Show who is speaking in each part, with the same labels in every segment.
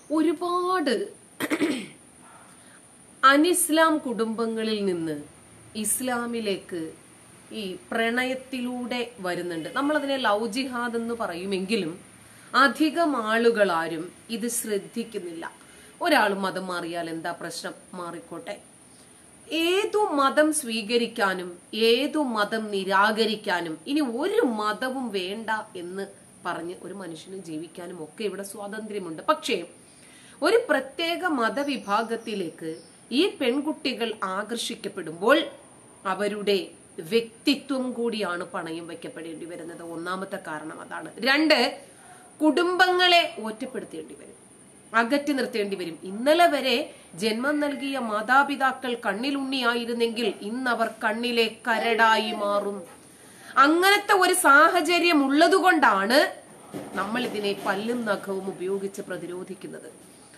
Speaker 1: ഒരുപാട് അനിസ്ലാം കുടുംബങ്ങളിൽ നിന്ന് ഇസ്ലാമിലേക്ക് ഈ പ്രണയത്തിലൂടെ വരുന്നുണ്ട് നമ്മളതിനെ ലവ് ജിഹാദ് എന്ന് പറയുമെങ്കിലും അധികം ആളുകൾ ആരും ഇത് ശ്രദ്ധിക്കുന്നില്ല ഒരാൾ മതം മാറിയാൽ എന്താ പ്രശ്നം മാറിക്കോട്ടെ ഏതു മതം സ്വീകരിക്കാനും ഏതു മതം നിരാകരിക്കാനും ഇനി ഒരു മതവും വേണ്ട എന്ന് പറഞ്ഞ് ഒരു മനുഷ്യന് ജീവിക്കാനും ഒക്കെ ഇവിടെ സ്വാതന്ത്ര്യമുണ്ട് പക്ഷേ ഒരു പ്രത്യേക മതവിഭാഗത്തിലേക്ക് ഈ പെൺകുട്ടികൾ ആകർഷിക്കപ്പെടുമ്പോൾ അവരുടെ വ്യക്തിത്വം കൂടിയാണ് പണയം വയ്ക്കപ്പെടേണ്ടി വരുന്നത് ഒന്നാമത്തെ കാരണം അതാണ് രണ്ട് കുടുംബങ്ങളെ ഒറ്റപ്പെടുത്തേണ്ടി വരും അകറ്റി നിർത്തേണ്ടി വരും ഇന്നലെ വരെ ജന്മം നൽകിയ മാതാപിതാക്കൾ കണ്ണിലുണ്ണിയായിരുന്നെങ്കിൽ ഇന്നവർ കണ്ണിലെ കരടായി മാറും അങ്ങനത്തെ ഒരു സാഹചര്യം ഉള്ളതുകൊണ്ടാണ് നമ്മൾ ഇതിനെ പല്ലും നഖവും ഉപയോഗിച്ച് പ്രതിരോധിക്കുന്നത്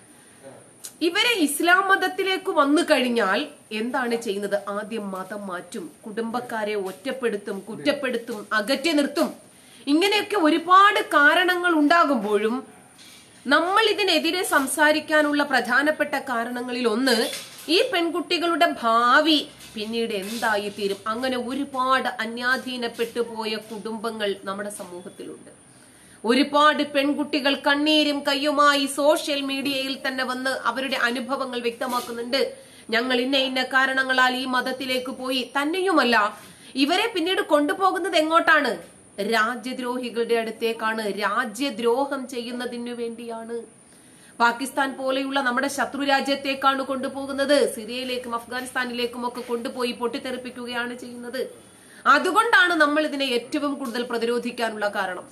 Speaker 1: ഇവരെ ഇസ്ലാം മതത്തിലേക്ക് വന്നു കഴിഞ്ഞാൽ എന്താണ് ചെയ്യുന്നത് ആദ്യം മതം മാറ്റും കുടുംബക്കാരെ ഒറ്റപ്പെടുത്തും കുറ്റപ്പെടുത്തും അകറ്റി നിർത്തും ഇങ്ങനെയൊക്കെ ഒരുപാട് കാരണങ്ങൾ ഉണ്ടാകുമ്പോഴും നമ്മൾ ഇതിനെതിരെ സംസാരിക്കാനുള്ള പ്രധാനപ്പെട്ട കാരണങ്ങളിൽ ഒന്ന് ഈ പെൺകുട്ടികളുടെ ഭാവി പിന്നീട് എന്തായി തീരും അങ്ങനെ ഒരുപാട് അന്യാധീനപ്പെട്ടു പോയ കുടുംബങ്ങൾ നമ്മുടെ സമൂഹത്തിലുണ്ട് ഒരുപാട് പെൺകുട്ടികൾ കണ്ണീരും കയ്യുമായി സോഷ്യൽ മീഡിയയിൽ തന്നെ വന്ന് അവരുടെ അനുഭവങ്ങൾ വ്യക്തമാക്കുന്നുണ്ട് ഞങ്ങൾ ഇന്ന ഇന്ന കാരണങ്ങളാൽ ഈ മതത്തിലേക്ക് പോയി തന്നെയുമല്ല ഇവരെ പിന്നീട് കൊണ്ടുപോകുന്നത് എങ്ങോട്ടാണ് രാജ്യദ്രോഹികളുടെ അടുത്തേക്കാണ് രാജ്യദ്രോഹം ചെയ്യുന്നതിനു വേണ്ടിയാണ് പാകിസ്ഥാൻ പോലെയുള്ള നമ്മുടെ ശത്രു രാജ്യത്തേക്കാണ് കൊണ്ടുപോകുന്നത് സിറിയയിലേക്കും അഫ്ഗാനിസ്ഥാനിലേക്കും ഒക്കെ കൊണ്ടുപോയി പൊട്ടിത്തെറിപ്പിക്കുകയാണ് ചെയ്യുന്നത് അതുകൊണ്ടാണ് നമ്മൾ ഇതിനെ ഏറ്റവും കൂടുതൽ പ്രതിരോധിക്കാനുള്ള കാരണം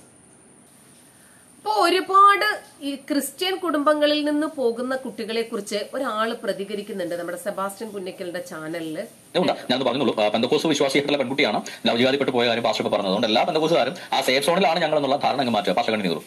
Speaker 1: ഇപ്പൊ ഒരുപാട് ഈ ക്രിസ്ത്യൻ കുടുംബങ്ങളിൽ നിന്ന് പോകുന്ന കുട്ടികളെ കുറിച്ച് ഒരാള് പ്രതികരിക്കുന്നുണ്ട് നമ്മുടെ സെബാസ്റ്റ്യൻ പുന്നക്കലിന്റെ ചാനലില്
Speaker 2: ഉണ്ട് ഞാനത് പറഞ്ഞുള്ളൂ ആ, പെന്തക്കോസ് വിശ്വാസിയായിട്ടുള്ള പെൺകുട്ടിയാണ് ലവ്ജാതിപ്പെട്ട് പോയ കാര്യം പാസ്റ്റർ പറഞ്ഞത് അതുകൊണ്ട് എല്ലാ പെന്തക്കോസുകാരും ആ സേഫ് സോണിലാണ് ഞങ്ങൾ എന്നുള്ള ധാരണ അങ്ങ് മാറ്റുക പാസ്റ്റർ കണ്ടിന്യൂ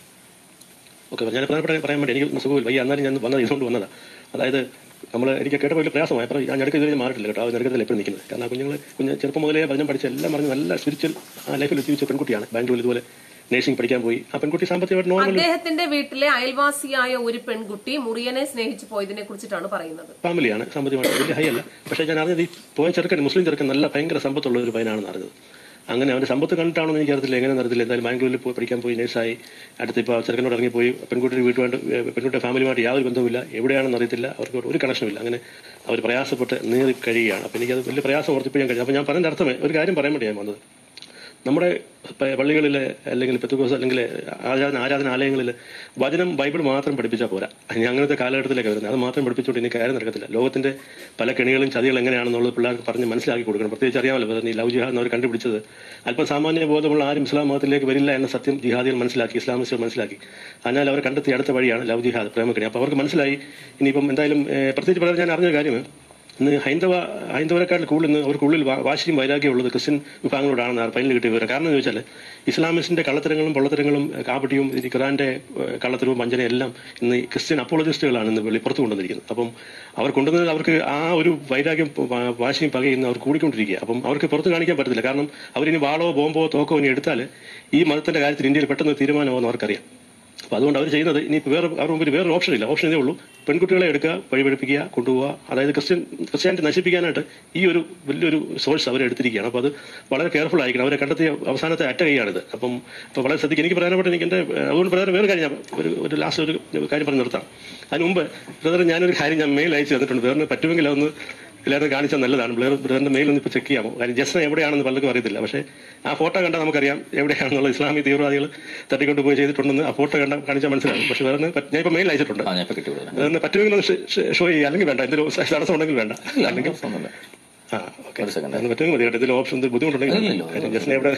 Speaker 3: ഓക്കെ ഞാൻ പ്രധാനപ്പെട്ട പറയാൻ വേണ്ടി എനിക്ക് സുഖമില്ല വയ്യ എന്നാലും ഞാൻ വന്നത് ഇതുകൊണ്ട് വന്നതാണ് അതായത് നമ്മൾ എനിക്ക് കേട്ടപ്പോൾ വലിയ പ്രയാസമായി അപ്പോൾ ഞാൻ ഞെടുക്ക ഇതുവരെ മാറിയിട്ടില്ല കേട്ടോ ആ ഞെടുക്കത്തിൽ എപ്പോഴും നിൽക്കുന്നത് കാരണം ആ കുഞ്ഞുങ്ങൾ കുഞ്ഞ് ചെറുപ്പം മുതലേ ഭജനം പഠിച്ച എല്ലാം പറഞ്ഞ് നല്ല സ്പിരിച്വൽ ആ ലൈഫിൽ ജീവിച്ച പെൺകുട്ടിയാണ് ബാംഗ്ലൂരിൽ ഇതുപോലെ നേഴ്സിംഗ് പഠിക്കാൻ പോയി ആ പെൺകുട്ടി സാമ്പത്തികമായിട്ട് നോർമൽ
Speaker 1: അദ്ദേഹത്തിന്റെ വീട്ടിലെ അയൽവാസിയായ ഒരു പെൺകുട്ടി മുറിയനെ സ്നേഹിച്ചു പോയതിനെ കുറിച്ചിട്ടാണ് പറയുന്നത്
Speaker 3: ഫാമിലിയാണ് സാമ്പത്തികമായിട്ട് വലിയ ഹൈ അല്ല പക്ഷേ ഞാൻ അറിഞ്ഞത് ഈ പോയ ചെറുക്കൻ മുസ്ലിം ചെറുക്കൻ നല്ല ഭയങ്കര സമ്പത്തുള്ള ഒരു പയ്യനാണെന്ന് അറിഞ്ഞത് അങ്ങനെ അവന്റെ സമ്പത്ത് കണ്ടിട്ടാണോ എന്ന് എനിക്കറിയത്തില്ല എങ്ങനെ അറിയത്തില്ല എന്തായാലും ബാംഗ്ലൂരിൽ പോയി പഠിക്കാൻ പോയി നേഴ്സായി അടുത്ത് ഇപ്പോൾ ചെറുക്കനോട് ഇറങ്ങിപ്പോയി പെൺകുട്ടിയുടെ വീട്ടുമായിട്ട് പെൺകുട്ടിയുടെ ഫാമിലിയുമായിട്ട് യാതൊരു ബന്ധവുമില്ല എവിടെയാണെന്ന് അറിയത്തില്ല അവർക്ക് ഒരു കണക്ഷനുമില്ല അങ്ങനെ അവർ പ്രയാസപ്പെട്ട് നീറി കഴിയുകയാണ് അപ്പോൾ എനിക്കത് വലിയ പ്രയാസം ഓർത്തിപ്പോൾ ഞാൻ കഴിയും അപ്പോൾ ഞാൻ പറഞ്ഞതിന്റെ അർത്ഥമേ ഒരു കാര്യം പറയാൻ വേണ്ടി ഞാൻ വന്നത് നമ്മുടെ പ- പള്ളികളിലെ അല്ലെങ്കിൽ പെത്തുക്കോസ് അല്ലെങ്കിൽ ആരാധന ആരാധനാലയങ്ങളിൽ വചനം ബൈബിൾ മാത്രം പഠിപ്പിച്ചാൽ പോരാ ഇനി അങ്ങനത്തെ കാലഘട്ടത്തിലേക്ക് വരുന്നത് അത് മാത്രം പഠിപ്പിച്ചുകൊണ്ട് ഇനി കാര്യം നടക്കത്തില്ല ലോകത്തിന്റെ പല കെണികളും ചതികളും എങ്ങനെയാണെന്നുള്ളത് പിള്ളേർക്ക് പറഞ്ഞ് മനസ്സിലാക്കി കൊടുക്കണം പ്രത്യേകിച്ച് അറിയാമല്ലോ ഇപ്പം ഈ ലവ് ജിഹാദ് അവർ കണ്ടുപിടിച്ചത് അല്പം സാമാന്യ ബോധമുള്ള ആരും ഇസ്ലാം മതത്തിലേക്ക് വരില്ല എന്ന സത്യം ജിഹാദികൾ മനസ്സിലാക്കി ഇസ്ലാമിസ്റ്റുകൾ മനസ്സിലാക്കി അതിനാൽ അവർ കണ്ടെത്തിയ അടുത്ത വഴിയാണ് ലവ് ജിഹാദ് പ്രേമക്കണി അപ്പോൾ അവർക്ക് മനസ്സിലായി ഇനിയിപ്പം എന്തായാലും ഏഹ്, പ്രത്യേകിച്ച് പറയാൻ ഞാൻ അറിഞ്ഞ കാര്യം ഇന്ന് ഹൈന്ദവ ഹൈന്ദവരെക്കാട്ടിൽ കൂടുതൽ ഇന്ന് അവർക്കുള്ളിൽ വാ- വാശിയും വൈരാഗ്യം ഉള്ളത് ക്രിസ്ത്യൻ വിഭാഗങ്ങളോടാണെന്ന് ഫൈനൽ കിട്ടിയ വിവരം കാരണം എന്ന് വെച്ചാൽ ഇസ്ലാമിസ്റ്റിന്റെ കള്ളത്തരങ്ങളും പൊള്ളത്തരങ്ങളും ഏഹ്, കാപട്യവും ഈ ഖുറാന്റെ ഏഹ്, കള്ളത്തരവും വഞ്ചനയും എല്ലാം ഇന്ന് ഈ ക്രിസ്ത്യൻ അപ്പോളജിസ്റ്റുകളാണ് ഇന്ന് വെളിപ്പുറത്ത് കൊണ്ടുവന്നിരിക്കുന്നത് അപ്പം അവർ കൊണ്ടുവന്നത് അവർക്ക് ആ ഒരു വൈരാഗ്യം വാ- വാശിയും പകയും ഇന്ന് അവർ കൂടിക്കൊണ്ടിരിക്കുക അപ്പം അവർക്ക് പുറത്ത് കാണിക്കാൻ പറ്റത്തില്ല കാരണം അവരിനി വാളോ ബോംബോ തോക്കോ ഇനി എടുത്താൽ ഈ മതത്തിന്റെ കാര്യത്തിൽ ഇന്ത്യയിൽ പെട്ടെന്ന് തീരുമാനമാകുമെന്ന് അവർക്കറിയാം അപ്പോൾ അതുകൊണ്ട് അവർ ചെയ്യുന്നത് ഇനി വേറെ അവരുടെ മുമ്പിൽ വേറെ ഓപ്ഷൻ ഇല്ല ഓപ്ഷൻ ഇതേ ഉള്ളൂ പെൺകുട്ടികളെ എടുക്കുക വഴിപഴിപ്പിക്കുക കൊണ്ടുപോവുക അതായത് ക്രിസ്ത്യൻ ക്രിസ്ത്യാനിറ്റി നശിപ്പിക്കാനായിട്ട് ഈ ഒരു വലിയൊരു സോഴ്സ് അവർ എടുത്തിരിക്കുകയാണ് അപ്പോൾ അത് വളരെ കെയർഫുൾ ആയിരിക്കണം അവരെ കണ്ടെത്തിയ അവസാനത്തെ അറ്റ കൈയാണിത് അപ്പം അപ്പോൾ വളരെ ശ്രദ്ധിക്കുക എനിക്ക് പ്രധാനപ്പെട്ട എനിക്ക് എൻ്റെ അതുകൊണ്ട് പ്രധാന വേറെ കാര്യം ഞാൻ ഒരു ഒരു ലാസ്റ്റ് ഒരു കാര്യം പറഞ്ഞ് നിർത്താം അതിന് മുമ്പ് ബ്രദർ ഞാനൊരു കാര്യം ഞാൻ മെയിൽ അയച്ചു തന്നിട്ടുണ്ട് വേറെ പറ്റുമെങ്കിൽ അതൊന്ന് എല്ലാവരും കാണിച്ചാൽ നല്ലതാണ് ബ്ലർ ബ്രദറിന്റെ മെയിൽ ഒന്ന് ഇപ്പോൾ ചെക്ക് ചെയ്യാമോ കാര്യം ജസ്ന എവിടെയാണെന്ന് പലർക്കും അറിയത്തില്ല പക്ഷേ ആ ഫോട്ടോ കണ്ടാൽ നമുക്കറിയാം എവിടെയാണെന്നുള്ള ഇസ്ലാമിക തീവ്രവാദികൾ തട്ടിക്കൊണ്ട് പോയി ചെയ്തിട്ടുണ്ടെന്ന് ആ ഫോട്ടോ കണ്ട കാണിച്ചാൽ മനസ്സിലാവും പക്ഷേ വേറെ ഞാൻ ഇപ്പോൾ മെയിൽ അയച്ചിട്ടുണ്ട്
Speaker 2: ആ ഞാൻ ഇപ്പൊ കിട്ടിയത്
Speaker 3: വേറെ പറ്റുമെങ്കിൽ ഒന്ന് ഷോ ചെയ്യുക അല്ലെങ്കിൽ വേണ്ട എന്തെങ്കിലും തടസ്സം ഉണ്ടെങ്കിൽ വേണ്ട അല്ലെങ്കിൽ
Speaker 2: ഒന്നുമില്ല
Speaker 3: ആ ഓക്കെ
Speaker 2: ഒരു second.
Speaker 3: അതൊന്ന് പറ്റുമെങ്കിൽ മതി കേട്ടോ ഇതിൽ ഓപ്ഷൻ ബുദ്ധിമുട്ടുണ്ടെങ്കിൽ
Speaker 2: ഇല്ലല്ലോ.
Speaker 3: കാര്യം ജസ്ന എവിടെ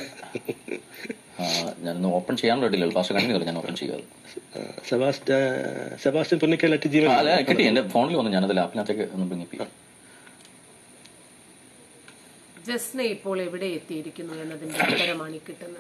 Speaker 2: ആ, ഞാനൊന്ന് ഓപ്പൺ ചെയ്യാൻ റെഡിയില്ല പാസ്റ്റർ കണ്ടിന്യൂ ഞാൻ ഓപ്പൺ ചെയ്യാതെ
Speaker 3: സെബാസ്റ്റ സെബാസ്റ്റ്യൻ പുന്നിക്കൽ അറ്റ് ജീവൻ
Speaker 2: ആ, അതെ കിട്ടി എന്റെ ഫോണിൽ വന്നു ഞാനത് ലാപ്പിനകത്തേക്ക് ഒന്ന് ബ്രിങ്ങിപ്പിക്കാം
Speaker 1: ജസ്ന ഇപ്പോൾ എവിടെ എത്തിയിരിക്കുന്നു എന്നതിന്റെ ഉത്തരമാണ് ഈ കിട്ടുന്നത്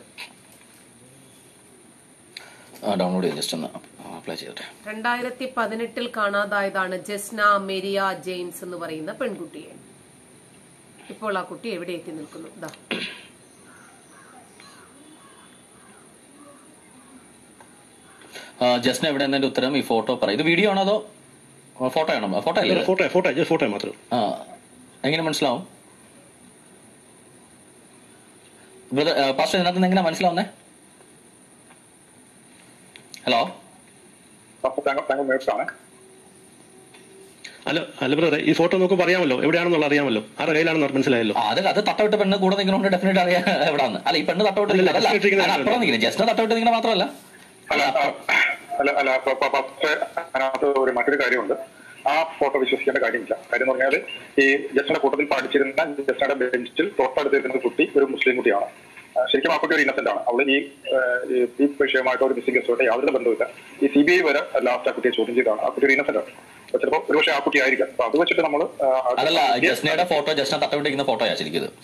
Speaker 2: ഡൗൺലോഡ് ചെയ്ത് ജസ്റ്റ് ഒന്ന് അപ്ലൈ ചെയ്തിട്ടെ
Speaker 1: രണ്ടായിരത്തി പതിനെട്ടിൽ കാണാതായതാണ് ജസ്ന മെരിയ ജെയിംസ് എന്ന് പറയുന്ന പെൺകുട്ടിയെ ഇപ്പോൾ ആ കുട്ടി എവിടെ എത്തി നിൽക്കുന്നു ദാ
Speaker 2: ആ ജസ്റ്റിന് എവിടെ എന്നതിന്റെ ഉത്തരം ഈ ഫോട്ടോ പറയും ഇത് വീഡിയോ ആണോ അതോ ഫോട്ടോ ആണോ ഫോട്ടോ അല്ലേ ഇത്?
Speaker 3: ഫോട്ടോ ഫോട്ടോ ജസ്റ്റ് ഫോട്ടോ മാത്രം
Speaker 2: ആ എങ്ങനെ മനസ്സിലാവും ബ്രദർ പാസ്റ്റർ ഇതിനകത്ത് നിന്ന് എങ്ങനെ മനസ്സിലാവുന്നേ ഹലോ
Speaker 4: അപ്പൊ താങ്കൾ താങ്കൾ നേഴ്സാണ്
Speaker 3: അല്ല അല്ല ബ്രദറെ ഈ ഫോട്ടോ നോക്കുമ്പോൾ അറിയാമല്ലോ എവിടെയാണെന്നുള്ള അറിയാമല്ലോ ആരുടെ കയ്യിലാണെന്ന് മനസ്സിലായല്ലോ
Speaker 2: ആ, അത് അത് തട്ടവിട്ട് പെണ്ണ് കൂടെ നിൽക്കണോണ്ട് ഡെഫിനറ്റ് അറിയാം എവിടാന്ന് അല്ല ഈ പെണ്ണ് തട്ടവിട്ട്
Speaker 3: അല്ല,
Speaker 2: നിൽക്കുന്നത്
Speaker 3: just ഇട്ടിരിക്കുന്ന
Speaker 2: അല്ല അപ്പുറം നിൽക്കുന്നത് ജസ്റ്റ് തട്ടവിട്ട് നിൽക്കുന്ന മാത്രമല്ല
Speaker 4: അല്ല ആ, അല്ല അല്ല പ- പ- പക്ഷേ അതിനകത്ത് ഒരു മറ്റൊരു കാര്യമുണ്ട് ആ ഫോട്ടോ വിശ്വസിക്കേണ്ട കാര്യമില്ല കാര്യം എന്ന് പറഞ്ഞാൽ ഈ ജസ്റ്റിന്റെ കൂട്ടത്തിൽ പഠിച്ചിരുന്ന ജസ്റ്റിന്റെ ബെഞ്ചിൽ തൊട്ടടുത്തിരുന്ന കുട്ടി ഒരു മുസ്ലിം കുട്ടിയാണ് ആ, ശരിക്കും ആ കുട്ടി ഒരു ഇന്നസെന്റ് ആണ് അവള് ഈ ആ, ഈ ഈ വിഷയമായിട്ട് ഒരു മിസ്സിംഗ് കേസുമായിട്ട് യാതൊരു ബന്ധമില്ല ഈ സി ബി ഐ വരെ ലാസ്റ്റ് ആ കുട്ടിയെ ചോദ്യം ചെയ്താണ് ആ കുട്ടി ഒരു ഇന്നസെന്റ് ആണ് അപ്പൊ ചിലപ്പോൾ ഒരുപക്ഷെ ആ കുട്ടി ആയിരിക്കാം അപ്പൊ അത് വെച്ചിട്ട് നമ്മൾ
Speaker 2: അതല്ല ജസ്നയുടെ ഫോട്ടോ ജസ്റ്റിനെ തട്ടവിട്ട് നിൽക്കുന്ന ഫോട്ടോയാ ശരിക്കും ഇത്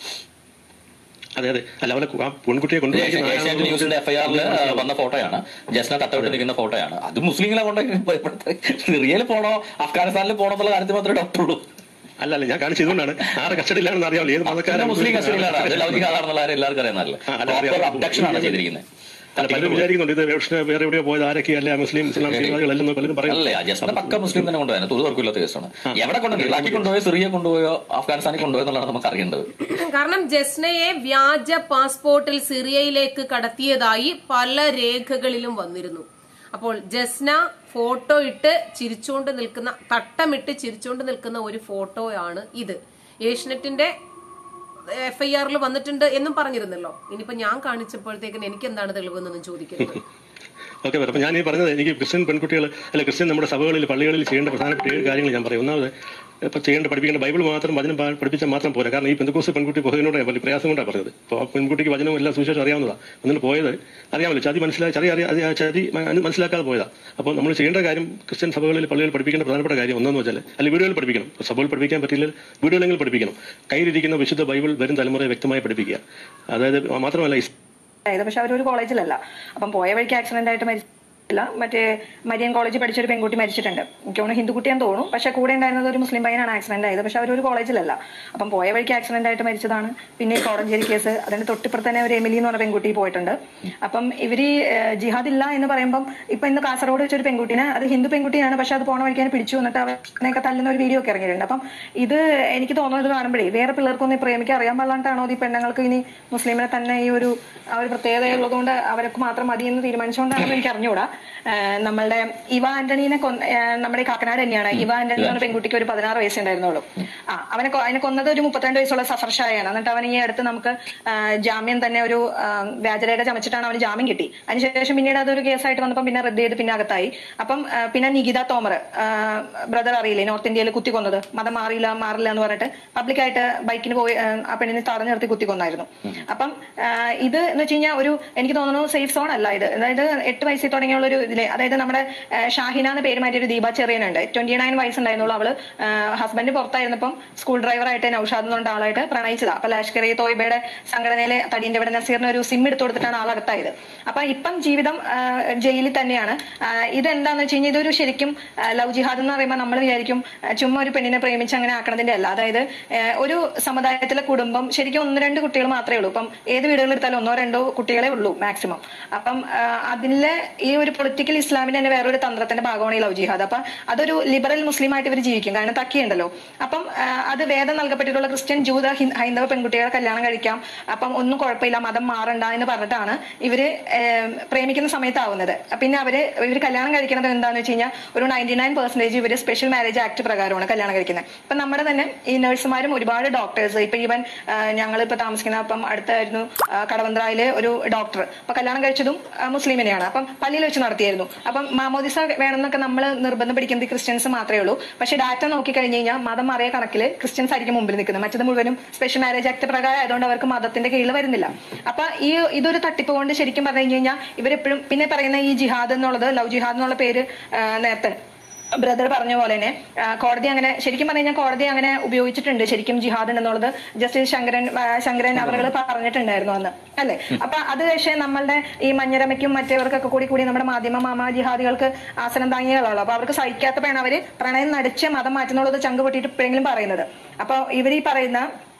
Speaker 3: അതെ അതെ അല്ല അവരെ ആ പെൺകുട്ടിയെ
Speaker 2: ഏഷ്യാനെറ്റ് ന്യൂസിന്റെ എഫ്ഐആറിൽ വന്ന ഫോട്ടോയാണ് ജസ്റ്റിനെ തട്ടവിട്ട് നിൽക്കുന്ന ഫോട്ടോയാണ് അത് മുസ്ലിങ്ങളെ കൊണ്ട് സിറിയയിൽ പോണോ അഫ്ഗാനിസ്ഥാനിൽ പോണോ എന്നുള്ള കാര്യത്തിൽ മാത്രമേ ഡൗട്ടുള്ളൂ
Speaker 3: അല്ല അല്ല ഞാൻ കാണിച്ചതുകൊണ്ടാണ് ആരുടെ കസ്റ്റഡിയിലാണെന്ന് അറിയാമല്ലോ ഏത്
Speaker 2: പിന്നെ
Speaker 3: മതക്കാരാണ്
Speaker 2: മുസ്ലിം കസ്റ്റഡിയിലാണ് അത് ലൗകികാണെന്നുള്ള കാര്യം എല്ലാവർക്കും അറിയാമല്ലേ
Speaker 3: ആ, അല്ല, അറിയാം.
Speaker 2: അബ്ഡക്ഷൻ ആണ് ചെയ്തിരിക്കുന്നത്
Speaker 3: അല്ല പലരും വിചാരിക്കുന്നുണ്ട് ഇത് വേറെ വേറെ എവിടെയോ പോയത് ആരൊക്കെ അല്ലെ മുസ്ലിം ഇസ്ലാം തീവ്രവാദികളല്ലെന്ന് പലരും പറയുന്നു
Speaker 2: അല്ലേ ജസ്റ്റിനെ പക്ക മുസ്ലിം തന്നെ കൊണ്ടുപോയാൽ തുറു തുറക്കില്ലാത്ത കേസാണ് എവിടെ കൊണ്ടുപോയി ഇറാഖിൽ കൊണ്ടുപോയോ സിറിയ കൊണ്ടുപോയോ അഫ്ഗാനിസ്ഥാനിൽ കൊണ്ടുപോയോ എന്നുള്ളതാണ് നമുക്ക് അറിയേണ്ടത്
Speaker 1: കാരണം ജസ്നയെ വ്യാജ പാസ്പോർട്ടിൽ സിറിയയിലേക്ക് കടത്തിയതായി പല രേഖകളിലും വന്നിരുന്നു അപ്പോൾ ജസ്ന ഫോട്ടോ ഇട്ട് ചിരിച്ചുകൊണ്ട് നിൽക്കുന്ന തട്ടമിട്ട് ചിരിച്ചുകൊണ്ട് നിൽക്കുന്ന ഒരു ഫോട്ടോയാണ് ഇത് ഏഷ്യനെറ്റിന്റെ എഫ് ഐ ആറിൽ വന്നിട്ടുണ്ട് എന്നും പറഞ്ഞിരുന്നല്ലോ ഇനിയിപ്പോ ഞാൻ കാണിച്ചപ്പോഴത്തേക്കിന് എനിക്ക് എന്താണ് തെളിവെന്നൊന്നും ചോദിക്കരുത്
Speaker 3: ഓക്കെ അപ്പൊ ഞാൻ ഈ പറഞ്ഞത് എനിക്ക് ക്രിസ്ത്യൻ പെൺകുട്ടികൾ അല്ല ക്രിസ്ത്യൻ നമ്മുടെ സഭകളിൽ പള്ളികളിൽ ചെയ്യേണ്ട പ്രധാനപ്പെട്ട ഏഴ് കാര്യങ്ങൾ ഞാൻ പറയും ഒന്നാമത് ഇപ്പൊ ചെയ്യേണ്ട പഠിപ്പിക്കേണ്ട ബൈബിൾ മാത്രം വചനം പാ- പഠിപ്പിച്ചാൽ മാത്രം പോരാ കാരണം ഈ പെന്തക്കോസ് പെൺകുട്ടി പോയതിനോട് വലിയ പ്രയാസം കൊണ്ടാണ് പറഞ്ഞത് അപ്പോൾ ആ പെൺകുട്ടിക്ക് വചനവും എല്ലാം സുവിശേഷം അറിയാവുന്നതാണ് എന്നിട്ട് പോയത് അറിയാമല്ലോ ചതി മനസ്സിലായി ചതി അറിയാ അത് ആ ചതി മ- അത് മനസ്സിലാക്കാതെ പോയതാ അപ്പോൾ നമ്മൾ ചെയ്യേണ്ട കാര്യം ക്രിസ്ത്യൻ സഭകളിൽ പള്ളികളിൽ പഠിപ്പിക്കേണ്ട പ്രധാനപ്പെട്ട കാര്യം ഒന്നെന്ന് വെച്ചാൽ അല്ല വീടുകളിൽ പഠിപ്പിക്കണം ഇപ്പോൾ സഭയിൽ പഠിപ്പിക്കാൻ പറ്റില്ല വീടുകളെങ്കിലും പഠിപ്പിക്കണം കയ്യിലിരിക്കുന്ന വിശുദ്ധ ബൈബിൾ വരും തലമുറയെ വ്യക്തമായി പഠിപ്പിക്കുക അതായത് മാത്രമല്ല ഇസ്
Speaker 5: അതായത് പക്ഷെ അവരൊരു കോളേജിലല്ല അപ്പം പോയ വഴിക്ക് ആക്സിഡന്റ് ആയിട്ട് മരിച്ചില്ല മറ്റേ മരിയൻ കോളേജിൽ പഠിച്ചൊരു പെൺകുട്ടി മരിച്ചിട്ടുണ്ട് എനിക്ക് തോന്നുന്നു ഹിന്ദു കുട്ടിയാന്ന് തോന്നുന്നു പക്ഷെ കൂടെ ഉണ്ടായിരുന്നത് ഒരു മുസ്ലിം പയ്യനാണ് ആക്സിഡന്റ് ആയത് പക്ഷെ അവരൊരു കോളേജിലല്ല അപ്പം പോയ വഴിക്ക് ആക്സിഡന്റ് ആയിട്ട് മരിച്ചതാണ് പിന്നെ ഈ കോടഞ്ചേരി കേസ് അതിന് തൊട്ടിപ്പുറത്ത് തന്നെ ഒരു എമിലി എന്ന് പറഞ്ഞ പെൺകുട്ടി പോയിട്ടുണ്ട് അപ്പം ഇവര് ഏഹ്, ജിഹാദ് ഇല്ല എന്ന് പറയുമ്പം ഇപ്പൊ ഇന്ന് കാസർഗോഡ് വെച്ചൊരു പെൺകുട്ടിനെ അത് ഹിന്ദു പെൺകുട്ടിയാണ് പക്ഷെ അത് പോണ വഴിക്കാൻ പിടിച്ചു എന്നിട്ട് അവനെയൊക്കെ തല്ലുന്ന ഒരു വീഡിയോ ഒക്കെ ഇറങ്ങിയിട്ടുണ്ട് അപ്പം ഇത് എനിക്ക് തോന്നുന്നത് കാണുമ്പോഴേ വേറെ പിള്ളേർക്കൊന്നും ഈ പ്രേമിക്കാൻ അറിയാൻ പാടില്ലാണ്ടാണോ ഈ പെണ്ണുങ്ങൾക്ക് ഇനി മുസ്ലിമിനെ തന്നെ ഈ ഒരു ആ ഒരു പ്രത്യേകത ഉള്ളതുകൊണ്ട് അവർക്ക് മാത്രം മതി എന്ന് തീരുമാനിച്ചുകൊണ്ടാണെന്ന് എനിക്ക് അറിഞ്ഞുകൂടാ ഏഹ് നമ്മളുടെ ഇവ ആന്റണീനെ കൊന്ന ഏഹ് നമ്മുടെ ഈ കാക്കനാട് തന്നെയാണ് ഇവ ആന്റണി എന്ന് പറഞ്ഞ പെൺകുട്ടിക്ക് ഒരു പതിനാറ് വയസ്സുണ്ടായിരുന്നുള്ളൂ ആ അവനെ കൊ- അതിനെ കൊന്നത് ഒരു മുപ്പത്തിരണ്ട് വയസ്സുള്ള സഫർ ഷായാണ് എന്നിട്ട് അവൻ ഈ അടുത്ത് നമുക്ക് ആ, ജാമ്യം തന്നെ ഒരു ആ, വ്യാജരേഖ ചമച്ചിട്ടാണ് അവന് ജാമ്യം കിട്ടി അതിനുശേഷം പിന്നീട് അതൊരു കേസായിട്ട് വന്നപ്പോൾ പിന്നെ റദ്ദ് ചെയ്ത് പിന്നെ അകത്തായി അപ്പം ആ, പിന്നെ നികിത തോമർ ബ്രദർ അറിയില്ലേ നോർത്ത് ഇന്ത്യയിൽ കുത്തിക്കൊന്നത് മതം മാറിയില്ല മാറില്ല എന്ന് പറഞ്ഞിട്ട് പബ്ലിക്കായിട്ട് ബൈക്കിന് പോയി ആ, ആ പെണ്ണിനെ തടഞ്ഞു നിർത്തി കുത്തിക്കൊന്നായിരുന്നു അപ്പം ആ, ഇത് എന്ന് വെച്ച് കഴിഞ്ഞാൽ ഒരു എനിക്ക് തോന്നുന്നു സേഫ് സോൺ അല്ല ഇത് അതായത് എട്ട് വയസ്സിൽ തുടങ്ങിയുള്ള ഒരു ഇതിലെ അതായത് നമ്മുടെ ആ, ഷാഹിന എന്ന് പേര് മാറ്റിയ ഒരു ദീപ ചെറിയനുണ്ട് ട്വന്റി നയൻ വയസ്സുണ്ടായിരുന്നുള്ളൂ അവള് ഹസ്ബൻഡ് പുറത്തായിരുന്നപ്പം സ്കൂൾ ഡ്രൈവറായിട്ട് നൌഷാദ് എന്ന് പറഞ്ഞ ആളായിട്ട് പ്രണയിച്ചതാ അപ്പൊ ലഷ്കർ ഇ തോയ്ബയുടെ സംഘടനയിലെ തടീന്റെ ഇവിടെ നസീറിന് ഒരു സിം എടുത്തു കൊടുത്തിട്ടാണ് ആൾ അകത്തായത് അപ്പൊ ഇപ്പം ജീവിതം ആ, ജയിലിൽ തന്നെയാണ് ആ, ഇതെന്താന്ന് വെച്ച് കഴിഞ്ഞാൽ ഇതൊരു ശരിക്കും ആ, ലവ് ജിഹാദ് എന്ന് പറയുമ്പോൾ നമ്മൾ വിചാരിക്കും ആ, ചുമ്മാ ഒരു പെണ്ണിനെ പ്രേമിച്ച് അങ്ങനെ ആക്കണതിന്റെ അല്ല അതായത് ആ, ഒരു സമുദായത്തിലെ കുടുംബം ശരിക്കും ഒന്ന് രണ്ട് കുട്ടികൾ മാത്രമേ ഉള്ളൂ ഇപ്പം ഏത് വീടുകളിൽ എടുത്താലും ഒന്നോ രണ്ടോ കുട്ടികളെ ഉള്ളൂ മാക്സിമം അപ്പം ആ, അതിലെ ഈ ഒരു പൊളിറ്റിക്കൽ ഇസ്ലാമിന്റെ തന്നെ വേറൊരു തന്ത്രത്തിന്റെ ഭാഗമാണ് ഈ ലവ് ജിഹാദ് അപ്പൊ അതൊരു ലിബറൽ മുസ്ലിം ആയിട്ട് ഇവർ ജീവിക്കും കാരണം തക്കിയുണ്ടല്ലോ അപ്പം ആ, അത് വേദം നൽകപ്പെട്ടിട്ടുള്ള ക്രിസ്ത്യൻ ജൂത ഹിന്ദ- ഹൈന്ദവ പെൺകുട്ടികളെ കല്യാണം കഴിക്കാം അപ്പം ഒന്നും കുഴപ്പമില്ല മതം മാറണ്ട എന്ന് പറഞ്ഞിട്ടാണ് ഇവര് ഏം, പ്രേമിക്കുന്ന സമയത്താവുന്നത് പിന്നെ അവര് ഇവർ കല്യാണം കഴിക്കുന്നത് എന്താന്ന് വെച്ച് കഴിഞ്ഞാൽ ഒരു നയൻറ്റി നയൻ പെർസെന്റേജ് ഇവര് സ്പെഷ്യൽ മാരേജ് ആക്ട് പ്രകാരമാണ് കല്യാണം കഴിക്കുന്നത് ഇപ്പൊ നമ്മുടെ തന്നെ ഈ നഴ്സുമാരും ഒരുപാട് ഡോക്ടേഴ്സ് ഇപ്പൊ ഈവൻ ഞങ്ങൾ ഇപ്പൊ താമസിക്കുന്ന അപ്പം അടുത്തായിരുന്നു ആ, കടവന്ത്രായില് ഒരു ഡോക്ടർ അപ്പൊ കല്യാണം കഴിച്ചതും ആ, മുസ്ലിമിനെയാണ് അപ്പം പള്ളിയിൽ വെച്ച് നടത്തിയായിരുന്നു അപ്പം മാമോദിസ വേണമെന്നൊക്കെ നമ്മൾ നിർബന്ധം പിടിക്കുന്നത് ക്രിസ്ത്യൻസ് മാത്രമേ ഉള്ളൂ പക്ഷെ ഡാറ്റ നോക്കി കഴിഞ്ഞ് കഴിഞ്ഞാൽ മതം മാറിയ കണക്കിൽ ക്രിസ്ത്യൻസ് ആയിരിക്കും മുമ്പിൽ നിൽക്കുന്നത് മറ്റത് മുഴുവനും സ്പെഷ്യൽ മാരേജ് ആക്ട് പ്രകാരം ആയതുകൊണ്ട് അവർക്ക് മതത്തിന്റെ കീഴിൽ വരുന്നില്ല അപ്പൊ ഈ ഇതൊരു തട്ടിപ്പ് കൊണ്ട് ശരിക്കും പറഞ്ഞു കഴിഞ്ഞാൽ ഇവരെപ്പോഴും പിന്നെ പറയുന്ന ഈ ജിഹാദ് എന്നുള്ളത് ലവ് ജിഹാദ് എന്നുള്ള പേര് ആ, നേരത്തെ ബ്രദർ പറഞ്ഞ പോലെ തന്നെ ആ, കോടതി അങ്ങനെ ശരിക്കും പറഞ്ഞു കഴിഞ്ഞാൽ കോടതി അങ്ങനെ ഉപയോഗിച്ചിട്ടുണ്ട് ശരിക്കും ജിഹാദ് എന്നുള്ളത് ജസ്റ്റിസ് ശങ്കരൻ ആ, ശങ്കരൻ അവറുകൾ പറഞ്ഞിട്ടുണ്ടായിരുന്നു അന്ന് അല്ലെ അപ്പൊ അത് പക്ഷേ നമ്മളുടെ ഈ മഞ്ഞരമയ്ക്കും മറ്റവർക്കൊക്കെ കൂടി കൂടി നമ്മുടെ മാധ്യമ മാമ ജിഹാദികൾക്ക് ആസനം താങ്ങികളാണല്ലോ അപ്പൊ അവർക്ക് സഹിക്കാത്തപ്പോഴാണ് അവര് പ്രണയം നടിച്ച് മതം മാറ്റുന്നുള്ളത് ചങ്ക് പൊട്ടിയിട്ട് ഇപ്പോഴെങ്കിലും പറയുന്നത് അപ്പൊ ഇവർ ഈ പറയുന്ന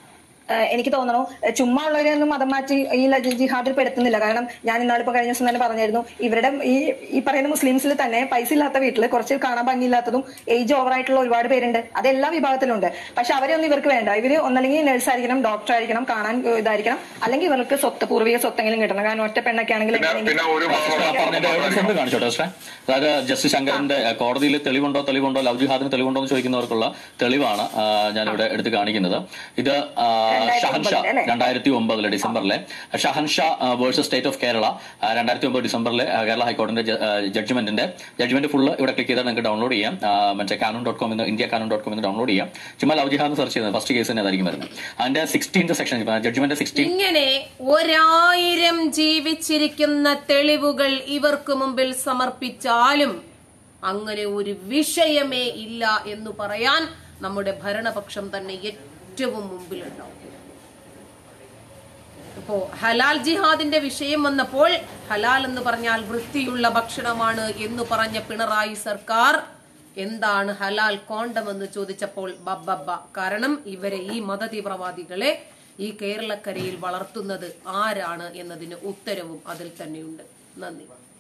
Speaker 5: ഏഹ് എനിക്ക് തോന്നണു ഏഹ് ചുമ്മാ ഉള്ളവരെയൊന്നും മതം മാറ്റി ഈ ല- ജിഹാദിൽ പെടുത്തുന്നില്ല കാരണം ഞാൻ ഇന്നാളിപ്പോ കഴിഞ്ഞ ദിവസം തന്നെ പറഞ്ഞായിരുന്നു ഇവരുടെ ഈ ഈ പറയുന്ന മുസ്ലിംസിൽ തന്നെ പൈസ ഇല്ലാത്ത വീട്ടിൽ കുറച്ച് കാണാൻ ഭംഗിയില്ലാത്തതും ഏജ് ഓവർ ആയിട്ടുള്ള ഒരുപാട് പേരുണ്ട് അത് എല്ലാ വിഭാഗത്തിലുണ്ട് പക്ഷെ അവരൊന്നും ഇവർക്ക് വേണ്ട ഇവര് ഒന്നല്ലെങ്കിൽ നഴ്സ് ആയിരിക്കണം ഡോക്ടർ ആയിരിക്കണം കാണാൻ ഏഹ് ഇതായിരിക്കണം അല്ലെങ്കിൽ ഇവർക്ക് സ്വത്ത് പൂർവിക സ്വത്തെങ്കിലും കിട്ടണം കാരണം ഒറ്റ പെണ്ണൊക്കെ ആണെങ്കിൽ
Speaker 4: പിന്നെ പിന്നെ ഒരു
Speaker 2: പറഞ്ഞതിന്റെ എവിഡൻസ് എന്ത് കാണിച്ചോട്ടെ സിസ്റ്ററെ അതായത് ജസ്റ്റിസ് ശങ്കരന്റെ അഹ്, കോടതിയിൽ തെളിവുണ്ടോ തെളിവുണ്ടോ ലവ് ജിഹാദിന് തെളിവുണ്ടോ എന്ന് ചോദിക്കുന്നവർക്കുള്ള തെളിവാണ് ആ, ഞാനിവിടെ എടുത്ത് കാണിക്കുന്നത് ഇത് ആ, ഷഹൻഷാ
Speaker 5: അല്ലേ?
Speaker 2: രണ്ടായിരത്തി ഒമ്പതിലെ ഡിസംബറിലെ Shahanshah versus state of Kerala ആ, രണ്ടായിരത്തി ഒമ്പത് ഡിസംബറിലെ ആ, കേരള ഹൈക്കോടതിന്റെ ജഡ്ജ്മെന്റിന്റെ ജഡ്ജ്മെന്റ് ഫുള്ള് ഇവിടെ ക്ലിക്ക് ചെയ്താൽ നിങ്ങൾക്ക് ഡൗൺലോഡ് ചെയ്യാം ആ, മറ്റേ Kanoon dot com India Kanoon dot com download ചെയ്യാം ചുമ്മാ ലവ് ജിഹാദ് സെർച്ച് ചെയ്യുന്നത് ഫസ്റ്റ് കേസ് തന്നെ അതായിരിക്കും വരുന്നത് അതിന്റെ സിക്സ്റ്റീൻത് സെക്ഷൻ ജഡ്ജ്മെന്റ് സിക്സ്റ്റീൻ
Speaker 1: ഇങ്ങനെ ഒരായിരം ജീവിച്ചിരിക്കുന്ന തെളിവുകൾ ഇവർക്ക് മുമ്പിൽ സമർപ്പിച്ചാലും അങ്ങനെ ഒരു വിഷയമേ ഇല്ല എന്ന് പറയാൻ നമ്മുടെ ഭരണപക്ഷം തന്നെ ഏറ്റവും മുമ്പിലുണ്ടാവും ഇപ്പോ ഹലാൽ ജിഹാദിന്റെ വിഷയം വന്നപ്പോൾ ഹലാൽ എന്ന് പറഞ്ഞാൽ വൃത്തിയുള്ള ഭക്ഷണമാണ് എന്ന് പറഞ്ഞ പിണറായി സർക്കാർ എന്താണ് ഹലാൽ കോണ്ടം എന്ന് ചോദിച്ചപ്പോൾ ബബ്ബബ്ബ കാരണം ഇവരെ ഈ മതതീവ്രവാദികളെ ഈ കേരളക്കരയിൽ വളർത്തുന്നത് ആരാണ് എന്നതിന് ഉത്തരവും അതിൽ തന്നെയുണ്ട് നന്ദി